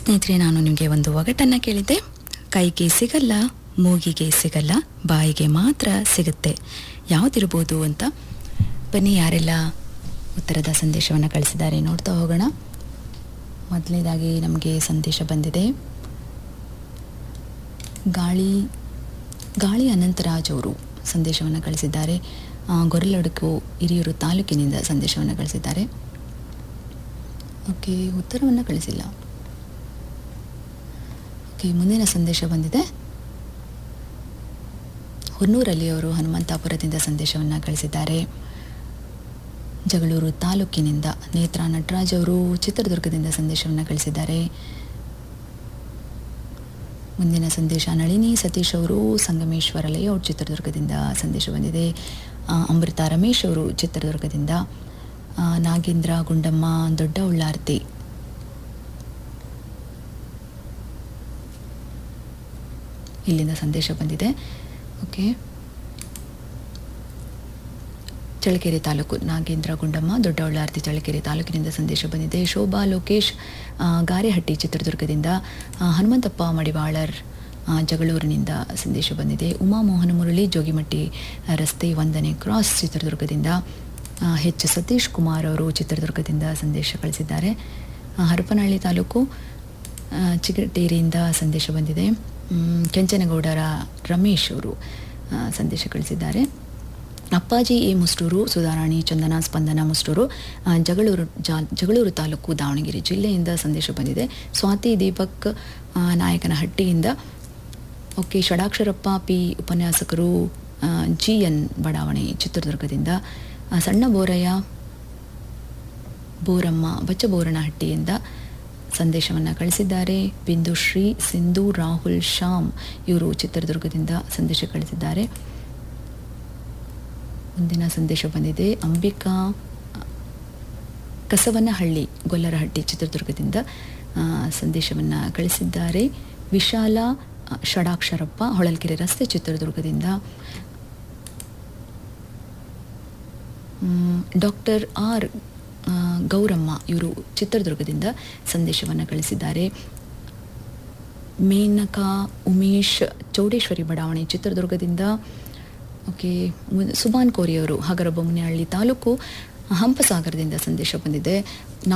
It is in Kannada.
ಸ್ನೇಹಿತರೆ ನಾನು ನಿಮಗೆ ಒಂದು ಒಗಟನ್ನು ಕೇಳಿದ್ದೆ ಕೈಗೆ ಸಿಗಲ್ಲ ಮೂಗಿಗೆ ಸಿಗಲ್ಲ ಬಾಯಿಗೆ ಮಾತ್ರ ಸಿಗುತ್ತೆ ಯಾವುದಿರ್ಬೋದು ಅಂತ ಬನ್ನಿ ಯಾರೆಲ್ಲ ಉತ್ತರದ ಸಂದೇಶವನ್ನು ಕಳಿಸಿದ್ದಾರೆ ನೋಡ್ತಾ ಹೋಗೋಣ ಮೊದಲನೇದಾಗಿ ನಮಗೆ ಸಂದೇಶ ಬಂದಿದೆ ಗಾಳಿ ಗಾಳಿ ಅನಂತರಾಜ್ ಅವರು ಸಂದೇಶವನ್ನು ಕಳಿಸಿದ್ದಾರೆ ಆ, ಗೊರಲೊಡಕು ಹಿರಿಯೂರು ತಾಲೂಕಿನಿಂದ ಸಂದೇಶವನ್ನು ಕಳಿಸಿದ್ದಾರೆ ಓಕೆ ಉತ್ತರವನ್ನು ಕಳಿಸಿಲ್ಲ ಓಕೆ ಮುಂದಿನ ಸಂದೇಶ ಬಂದಿದೆ ಹೊನ್ನೂರಲ್ಲಿ ಅವರು ಹನುಮಂತಾಪುರದಿಂದ ಸಂದೇಶವನ್ನು ಕಳಿಸಿದ್ದಾರೆ ಜಗಳೂರು ತಾಲೂಕಿನಿಂದ ನೇತ್ರಾ ನಟರಾಜ್ ಅವರು ಚಿತ್ರದುರ್ಗದಿಂದ ಸಂದೇಶವನ್ನು ಕಳಿಸಿದ್ದಾರೆ ಮುಂದಿನ ಸಂದೇಶ ನಳಿನಿ ಸತೀಶ್ ಅವರು ಸಂಗಮೇಶ್ವರ ಲೇಔಟ್ ಚಿತ್ರದುರ್ಗದಿಂದ ಸಂದೇಶ ಬಂದಿದೆ ಆ, ಅಮೃತ ರಮೇಶ್ ಅವರು ಚಿತ್ರದುರ್ಗದಿಂದ ಆ, ನಾಗೇಂದ್ರ ಗುಂಡಮ್ಮ ದೊಡ್ಡ ಉಳ್ಳಾರ್ತಿ ಇಲ್ಲಿಂದ ಸಂದೇಶ ಬಂದಿದೆ ಓಕೆ ಚಳ್ಳಕೆರೆ ತಾಲೂಕು ನಾಗೇಂದ್ರ ಗುಂಡಮ್ಮ ದೊಡ್ಡಬಳ್ಳಾರ್ತಿ ಚಳ್ಳಕೆರೆ ತಾಲೂಕಿನಿಂದ ಸಂದೇಶ ಬಂದಿದೆ ಶೋಭಾ ಲೋಕೇಶ್ ಆ, ಗಾರೆಹಟ್ಟಿ ಚಿತ್ರದುರ್ಗದಿಂದ ಆ, ಹನುಮಂತಪ್ಪ ಮಡಿವಾಳರ್ ಆ, ಜಗಳೂರಿನಿಂದ ಸಂದೇಶ ಬಂದಿದೆ ಉಮಾ ಮೋಹನ ಮುರಳಿ ಜೋಗಿಮಟ್ಟಿ ಆ, ರಸ್ತೆ ವಂದನೆ ಕ್ರಾಸ್ ಚಿತ್ರದುರ್ಗದಿಂದ ಆ, ಎಚ್ ಸತೀಶ್ ಕುಮಾರ್ ಅವರು ಚಿತ್ರದುರ್ಗದಿಂದ ಸಂದೇಶ ಕಳಿಸಿದ್ದಾರೆ ಆ, ಹರಪನಹಳ್ಳಿ ತಾಲೂಕು ಆ, ಚಿಗಟೇರಿಯಿಂದ ಸಂದೇಶ ಬಂದಿದೆ ಮ್, ಕೆಂಚನಗೌಡರ ರಮೇಶ್ ಅವರು ಆ, ಸಂದೇಶ ಕಳಿಸಿದ್ದಾರೆ ಅಪ್ಪಾಜಿ ಎ ಮುಸ್ಟೂರು ಸುಧಾರಾಣಿ ಚಂದನ ಸ್ಪಂದನ ಮುಸ್ಟೂರು ಆ, ಜಗಳೂರು ಜಾ ಜಗಳೂರು ತಾಲೂಕು ದಾವಣಗೆರೆ ಜಿಲ್ಲೆಯಿಂದ ಸಂದೇಶ ಬಂದಿದೆ ಸ್ವಾತಿ ದೀಪಕ್ ಆ, ನಾಯಕನಹಟ್ಟಿಯಿಂದ ಓಕೆ ಷಡಾಕ್ಷರಪ್ಪ ಪಿ ಉಪನ್ಯಾಸಕರು ಆ, ಜಿ ಎನ್ ಬಡಾವಣೆ ಚಿತ್ರದುರ್ಗದಿಂದ ಆ, ಸಣ್ಣ ಬೋರಯ್ಯ ಬೋರಮ್ಮ ಬಚ್ಚಬೋರನಹಟ್ಟಿಯಿಂದ ಸಂದೇಶವನ್ನು ಕಳಿಸಿದ್ದಾರೆ ಬಿಂದುಶ್ರೀ ಸಿಂಧು ರಾಹುಲ್ ಶ್ಯಾಮ್ ಇವರು ಚಿತ್ರದುರ್ಗದಿಂದ ಸಂದೇಶ ಕಳಿಸಿದ್ದಾರೆ ಮುಂದಿನ ಸಂದೇಶ ಬಂದಿದೆ ಅಂಬಿಕಾ ಕಸವನಹಳ್ಳಿ ಗೊಲ್ಲರಹಟ್ಟಿ ಚಿತ್ರದುರ್ಗದಿಂದ ಸಂದೇಶವನ್ನು ಕಳಿಸಿದ್ದಾರೆ ವಿಶಾಲ ಆ, ಷಡಾಕ್ಷರಪ್ಪ ಹೊಳಲ್ಕೆರೆ ರಸ್ತೆ ಚಿತ್ರದುರ್ಗದಿಂದ ಡಾಕ್ಟರ್ ಆರ್ ಆ, ಗೌರಮ್ಮ ಇವರು ಚಿತ್ರದುರ್ಗದಿಂದ ಸಂದೇಶವನ್ನು ಕಳಿಸಿದ್ದಾರೆ ಮೇನಕಾ ಉಮೇಶ್ ಚೌಡೇಶ್ವರಿ ಬಡಾವಣೆ ಚಿತ್ರದುರ್ಗದಿಂದ ಓಕೆ ಮು- ಸುಬಾನ್ ಕೋರಿ ಅವರು ಹಗರಬೊಮ್ಮನಹಳ್ಳಿ ತಾಲೂಕು ಹಂಪಸಾಗರದಿಂದ ಸಂದೇಶ ಬಂದಿದೆ